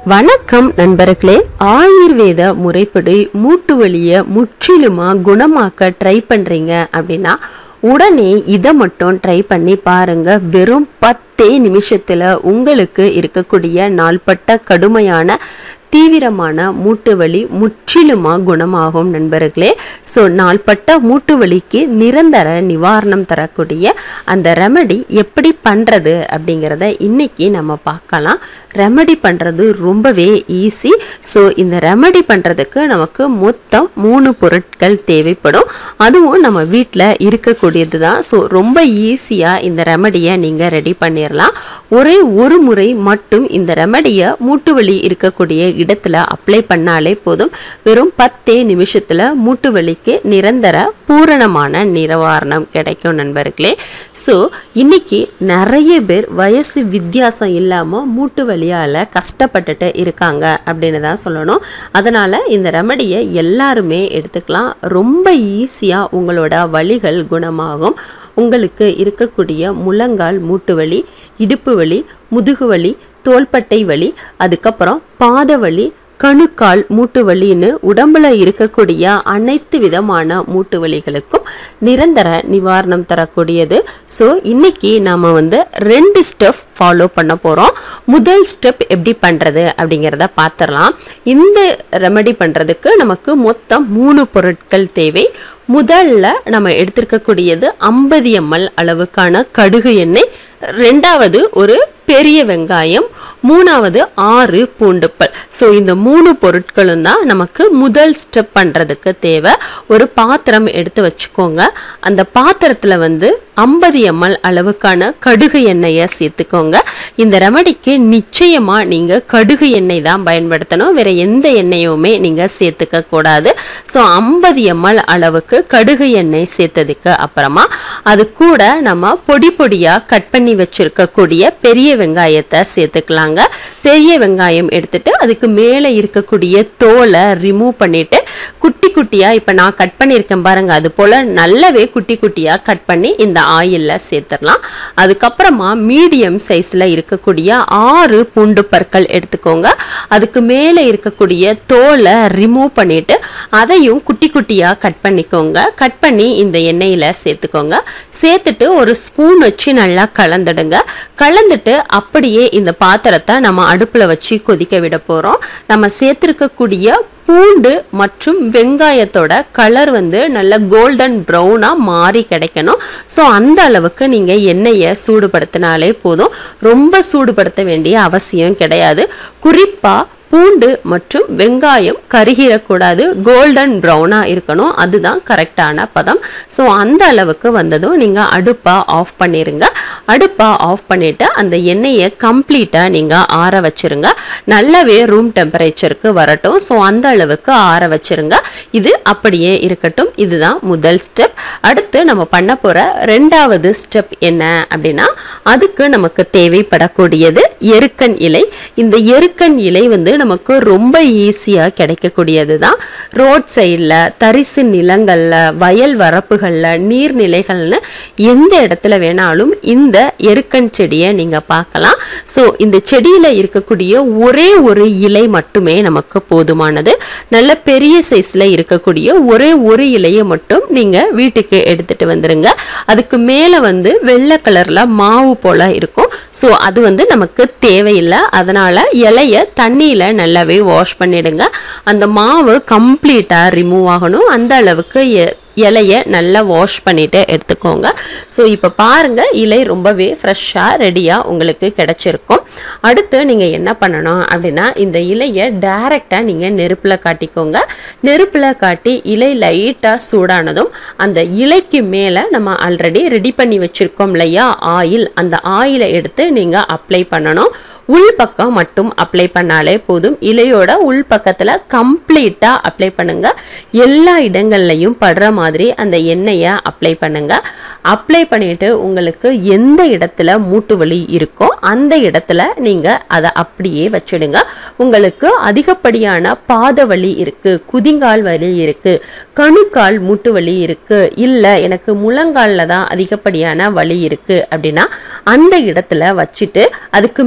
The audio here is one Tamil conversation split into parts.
வணக்கம் நண்பர்களே ஆயுர்வேத முறைப்படி மூட்டு வலியை முற்றிலுமா குணமாக்க ட்ரை பண்றீங்க அப்படின்னா உடனே இதை மட்டும் ட்ரை பண்ணி பாருங்க வெறும் பத்தே நிமிஷத்துல உங்களுக்கு இருக்கக்கூடிய நாள்பட்ட கடுமையான தீவிரமான மூட்டு வலி முற்றிலுமா குணமாகும் நண்பர்களே ஸோ நாள்பட்ட மூட்டு வலிக்கு நிரந்தர நிவாரணம் தரக்கூடிய அந்த ரெமடி எப்படி பண்ணுறது அப்படிங்கிறத இன்னைக்கு நம்ம பார்க்கலாம் ரெமடி பண்ணுறது ரொம்பவே ஈஸி ஸோ இந்த ரெமடி பண்ணுறதுக்கு நமக்கு மொத்தம் மூணு பொருட்கள் தேவைப்படும் அதுவும் நம்ம வீட்டில் இருக்கக்கூடியது தான் ஸோ ரொம்ப ஈஸியாக இந்த ரெமடியை நீங்கள் ரெடி பண்ணிடலாம் ஒரே ஒரு முறை மட்டும் இந்த ரெமடியை மூட்டு வலி இருக்கக்கூடிய இடத்துல அப்ளை பண்ணாலே போதும் வெறும் பத்தே நிமிஷத்தில் மூட்டு வலிக்கு நிரந்தர பூரணமான நிவாரணம் கிடைக்கும் நண்பர்களே ஸோ இன்னைக்கு நிறைய பேர் வயசு வித்தியாசம் இல்லாமல் மூட்டு வலியால் கஷ்டப்பட்டுட்டு இருக்காங்க அப்படின்னு தான் சொல்லணும் அதனால் இந்த ரெமடியை எல்லாருமே எடுத்துக்கலாம் ரொம்ப ஈஸியாக உங்களோட வலிகள் குணமாகும் உங்களுக்கு இருக்கக்கூடிய முழங்கால் மூட்டு வலி இடுப்பு வலி முதுகு வலி தோள்பட்டை வலி அதுக்கப்புறம் பாத வலி கணுக்கால் மூட்டு வலின்னு உடம்புல இருக்கக்கூடிய அனைத்து விதமான மூட்டு வலிகளுக்கும் நிரந்தர நிவாரணம் தரக்கூடியது ஸோ இன்னைக்கு நாம வந்து ரெண்டு ஸ்டெப் ஃபாலோ பண்ண போகிறோம் முதல் ஸ்டெப் எப்படி பண்ணுறது அப்படிங்கிறத பார்த்துடலாம் இந்த ரெமடி பண்ணுறதுக்கு நமக்கு மொத்தம் மூணு பொருட்கள் தேவை முதல்ல நம்ம எடுத்திருக்கக்கூடியது ஐம்பது எம்எல் அளவுக்கான கடுகு எண்ணெய் ரெண்டாவது ஒரு பெரிய வெங்காயம் மூணாவது ஆறு பூண்டுப்பல் ஸோ இந்த மூணு பொருட்களும் தான் நமக்கு முதல் ஸ்டெப் பண்ணுறதுக்கு தேவை ஒரு பாத்திரம் எடுத்து வச்சுக்கோங்க அந்த பாத்திரத்தில் வந்து ஐம்பது எம்எல் அளவுக்கான கடுகு எண்ணெயை சேர்த்துக்கோங்க இந்த ரெமடிக்கு நிச்சயமாக நீங்கள் கடுகு எண்ணெய் தான் பயன்படுத்தணும் வேற எந்த எண்ணெயுமே நீங்கள் சேர்த்துக்க கூடாது ஸோ ஐம்பது எம்எல் அளவுக்கு கடுகு எண்ணெய் சேர்த்ததுக்கு அப்புறமா அது கூட நம்ம பொடி பொடியாக கட் பண்ணி வச்சிருக்கக்கூடிய பெரிய வெங்காயத்தை சேர்த்துக்கலாங்க பெரிய வெங்காயம் எடுத்துட்டு அதுக்கு மேலே இருக்கக்கூடிய தோலை ரிமூவ் பண்ணிட்டு குட்டி குட்டியாக இப்போ நான் கட் பண்ணியிருக்கேன் பாருங்க அது போல் நல்லாவே குட்டி குட்டியாக கட் பண்ணி இந்த ஆயிலில் சேர்த்துடலாம் அதுக்கப்புறமா மீடியம் சைஸில் இருக்கக்கூடிய ஆறு பூண்டு பற்கள் எடுத்துக்கோங்க அதுக்கு மேலே இருக்கக்கூடிய தோலை ரிமூவ் பண்ணிட்டு அதையும் குட்டி குட்டியாக கட் பண்ணிக்கோங்க கட் பண்ணி இந்த எண்ணெயில் சேர்த்துக்கோங்க சேர்த்துட்டு ஒரு ஸ்பூன் வச்சு நல்லா கலந்துடுங்க கலந்துட்டு அப்படியே இந்த பாத்திரத்தை நம்ம அடுப்பில் வச்சு கொதிக்க விட போகிறோம் நம்ம சேர்த்துருக்கக்கூடிய பூண்டு மற்றும் வெங்காயத்தோட கலர் வந்து நல்ல கோல்டன் ப்ரௌனாக மாறி கிடைக்கணும் ஸோ அந்த அளவுக்கு நீங்கள் எண்ணெயை சூடுபடுத்தினாலே போதும் ரொம்ப சூடுபடுத்த வேண்டிய அவசியம் கிடையாது குறிப்பாக பூண்டு மற்றும் வெங்காயம் கருகிடக்கூடாது கோல்டன் ப்ரௌனாக இருக்கணும் அதுதான் கரெக்டான பதம் ஸோ அந்த அளவுக்கு வந்ததும் நீங்கள் அடுப்பை ஆஃப் பண்ணிடுங்க அடுப்பை ஆஃப் பண்ணிவிட்டு அந்த எண்ணெயை கம்ப்ளீட்டாக நீங்கள் ஆற வச்சிருங்க நல்லாவே ரூம் டெம்பரேச்சருக்கு வரட்டும் ஸோ அந்த அளவுக்கு ஆற வச்சிருங்க இது அப்படியே இருக்கட்டும் இதுதான் முதல் ஸ்டெப் அடுத்து நம்ம பண்ண போகிற ரெண்டாவது ஸ்டெப் என்ன அப்படின்னா அதுக்கு நமக்கு தேவைப்படக்கூடியது எருக்கன் இலை இந்த எருக்கன் இலை வந்து நமக்கு ரொம்ப ஈஸியாக கிடைக்கக்கூடியது தான் ரோட் சைடில் தரிசு நிலங்களில் வயல் வரப்புகளில் நீர்நிலைகள்னு எந்த இடத்துல வேணாலும் இந்த எருக்கன் செடியை நீங்கள் பார்க்கலாம் ஸோ இந்த செடியில் இருக்கக்கூடிய ஒரே ஒரு இலை மட்டுமே நமக்கு போதுமானது நல்ல பெரிய சைஸில் இருக்கக்கூடிய ஒரே ஒரு இலையை மட்டும் நீங்கள் வீட்டுக்கு எடுத்துட்டு வந்துடுங்க அதுக்கு மேலே வந்து வெள்ளை கலரில் மாவு போல் இருக்கும் ஸோ அது வந்து நமக்கு தேவையில்லை அதனால் இலையை தண்ணியில் நல்லாவே வாஷ் பண்ணிடுங்க அந்த மாவு கம்ப்ளீட்டாக ரிமூவ் ஆகணும் அந்த அளவுக்கு எ- இலையை நல்லா வாஷ் பண்ணிட்டு எடுத்துக்கோங்க ஸோ இப்போ பாருங்க இலை ரொம்பவே ஃப்ரெஷ்ஷாக ரெடியாக உங்களுக்கு கிடைச்சிருக்கும் அடுத்து நீங்கள் என்ன பண்ணணும் அப்படின்னா இந்த இலையை டைரெக்டாக நீங்கள் நெருப்பில் காட்டிக்கோங்க நெருப்பில் காட்டி இலை லைட்டாக சூடானதும் அந்த இலைக்கு மேலே நம்ம ஆல்ரெடி ரெடி பண்ணி வச்சுருக்கோம் இல்லையா ஆயில் அந்த ஆயிலை எடுத்து நீங்கள் அப்ளை பண்ணணும் உள் பக்கம் மட்டும் அப்ளை பண்ணாலே போதும் இலையோட உள் பக்கத்தில் கம்ப்ளீட்டாக அப்ளை பண்ணுங்க எல்லா இடங்கள்லையும் படுற மாதிரி அந்த எண்ணெயை அப்ளை பண்ணுங்க அப்ளை பண்ணிட்டு உங்களுக்கு எந்த இடத்துல மூட்டு வலி இருக்கோ அந்த இடத்துல நீங்கள் அதை அப்படியே வச்சிடுங்க உங்களுக்கு அதிகப்படியான பாத வலி இருக்கு குதிங்கால் வலி இருக்கு கணுக்கால் மூட்டு வலி இருக்கு இல்லை எனக்கு முழங்காலில் தான் அதிகப்படியான வலி இருக்கு அப்படின்னா அந்த இடத்துல வச்சுட்டு அதுக்கு மேலே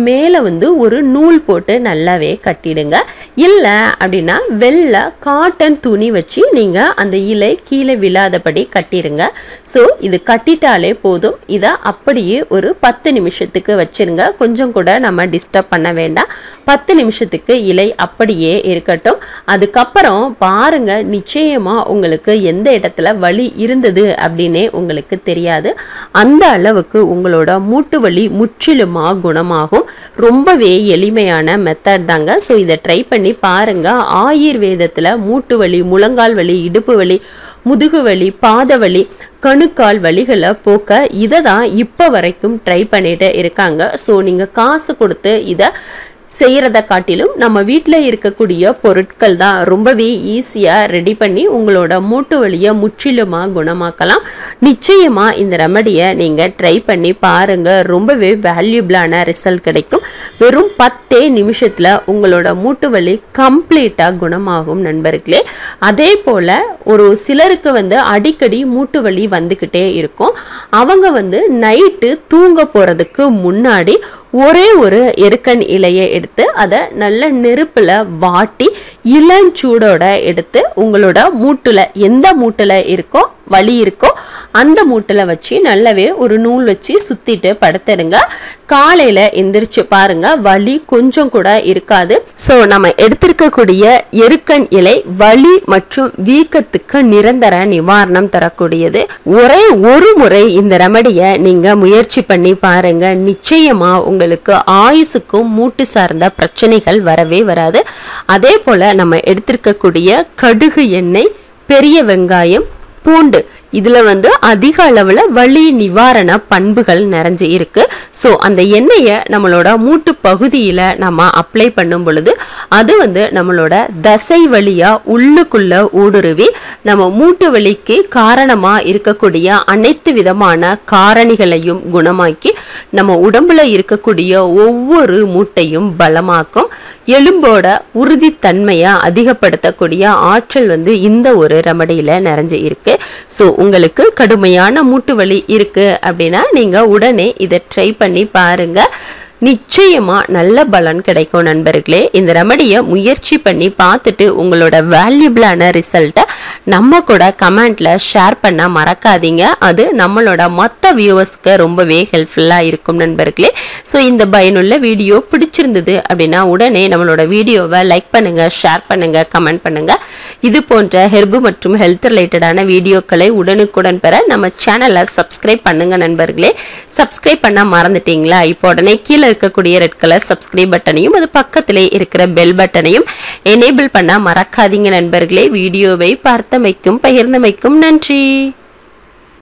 வந்து ஒரு நூல் போட்டு நல்லாவே கட்டிடுங்க இல்லை அப்படின்னா வெள்ளை காட்டன் துணி வச்சு நீங்கள் அந்த இலை கீழே விழாதபடி கட்டிடுங்க ஸோ இது கட்டிட்டாலே போதும் இதை அப்படியே ஒரு பத்து நிமிஷத்துக்கு வச்சிருங்க கொஞ்சம் கூட நம்ம டிஸ்டர்ப் பண்ண வேண்டாம் பத்து நிமிஷத்துக்கு இலை அப்படியே இருக்கட்டும் அதுக்கப்புறம் பாருங்க நிச்சயமா உங்களுக்கு எந்த இடத்துல வலி இருந்தது அப்படின்னே உங்களுக்கு தெரியாது அந்த அளவுக்கு உங்களோட மூட்டு வலி முற்றிலுமா குணமாகும் ரொம்பவே எளிமையான மெத்தட் தாங்க ஸோ இதை ட்ரை பண்ணி பாருங்க ஆயுர்வேதத்தில் மூட்டு வலி முழங்கால் வலி இடுப்பு வலி முதுகு வலி பாத வலி கணுக்கால் வலிகளை போக்க இதை தான் இப்போ வரைக்கும் ட்ரை பண்ணிட்டு இருக்காங்க ஸோ நீங்கள் காசு கொடுத்து இதை செய்கிறத காட்டிலும் நம்ம வீட்டில் இருக்கக்கூடிய பொருட்கள் தான் ரொம்பவே ஈஸியாக ரெடி பண்ணி உங்களோட மூட்டு வலியை முற்றிலுமாக குணமாக்கலாம் நிச்சயமாக இந்த ரெமடியை நீங்கள் ட்ரை பண்ணி பாருங்கள் ரொம்பவே வேல்யூபிளான ரிசல்ட் கிடைக்கும் வெறும் பத்தே நிமிஷத்தில் உங்களோட மூட்டு வலி கம்ப்ளீட்டாக குணமாகும் நண்பர்களே அதே போல் ஒரு சிலருக்கு வந்து அடிக்கடி மூட்டு வலி வந்துக்கிட்டே இருக்கும் அவங்க வந்து நைட்டு தூங்க போகிறதுக்கு முன்னாடி ஒரே ஒரு எருக்கன் இலையை எடுத்து அதை நல்ல நெருப்பில் வாட்டி இளஞ்சூடோட எடுத்து உங்களோட மூட்டில் எந்த மூட்டில் இருக்கோ வலி இருக்கோ அந்த மூட்டில் வச்சு நல்லாவே ஒரு நூல் வச்சு சுத்திட்டு படுத்துருங்க காலையில் எந்திரிச்சு பாருங்க வலி கொஞ்சம் கூட இருக்காது ஸோ நம்ம எடுத்திருக்கக்கூடிய எருக்கன் இலை வலி மற்றும் வீக்கத்துக்கு நிரந்தர நிவாரணம் தரக்கூடியது ஒரே ஒரு முறை இந்த ரெமடியை நீங்க முயற்சி பண்ணி பாருங்க நிச்சயமா உங்களுக்கு ஆயுசுக்கும் மூட்டு சார்ந்த பிரச்சனைகள் வரவே வராது அதே போல நம்ம எடுத்திருக்கக்கூடிய கடுகு எண்ணெய் பெரிய வெங்காயம் பூண்டு இதுல வந்து அதிக அளவுல வலி நிவாரண பண்புகள் நிறைஞ்சு இருக்கு ஸோ அந்த எண்ணெயை நம்மளோட மூட்டு பகுதியில நம்ம அப்ளை பண்ணும் பொழுது அது வந்து நம்மளோட தசை வழியா உள்ளுக்குள்ள ஊடுருவி நம்ம மூட்டு வலிக்கு காரணமா இருக்கக்கூடிய அனைத்து விதமான காரணிகளையும் குணமாக்கி நம்ம உடம்புல இருக்கக்கூடிய ஒவ்வொரு மூட்டையும் பலமாக்கும் எலும்போட உறுதித்தன்மையை அதிகப்படுத்தக்கூடிய ஆற்றல் வந்து இந்த ஒரு ரெமடியில் நிறைஞ்சு இருக்கு ஸோ உங்களுக்கு கடுமையான மூட்டு வலி இருக்கு அப்படின்னா நீங்கள் உடனே இதை ட்ரை பண்ணி பாருங்க நிச்சயமா நல்ல பலன் கிடைக்கும் நண்பர்களே இந்த ரெமடியை முயற்சி பண்ணி பார்த்துட்டு உங்களோட வேல்யூபிளான ரிசல்ட்டை நம்ம கூட கமெண்ட்ல ஷேர் பண்ண மறக்காதீங்க அது நம்மளோட மொத்த வியூவர்ஸ்க்கு ரொம்பவே ஹெல்ப்ஃபுல்லாக இருக்கும் நண்பர்களே ஸோ இந்த பயனுள்ள வீடியோ பிடிச்சிருந்தது அப்படின்னா உடனே நம்மளோட வீடியோவை லைக் பண்ணுங்க ஷேர் பண்ணுங்க கமெண்ட் பண்ணுங்க இது போன்ற ஹெர்பு மற்றும் ஹெல்த் ரிலேட்டடான வீடியோக்களை உடனுக்குடன் பெற நம்ம சேனலை சப்ஸ்கிரைப் பண்ணுங்க நண்பர்களே சப்ஸ்கிரைப் பண்ண மறந்துட்டீங்களா இப்போ உடனே கீழே இருக்கக்கூடிய ரெட் கலர் சப்ஸ்கிரைப் பட்டனையும் அது பக்கத்திலே இருக்கிற பெல் பட்டனையும் எனேபிள் பண்ண மறக்காதீங்க நண்பர்களே வீடியோவை பார்த்தமைக்கும் பகிர்ந்தமைக்கும் நன்றி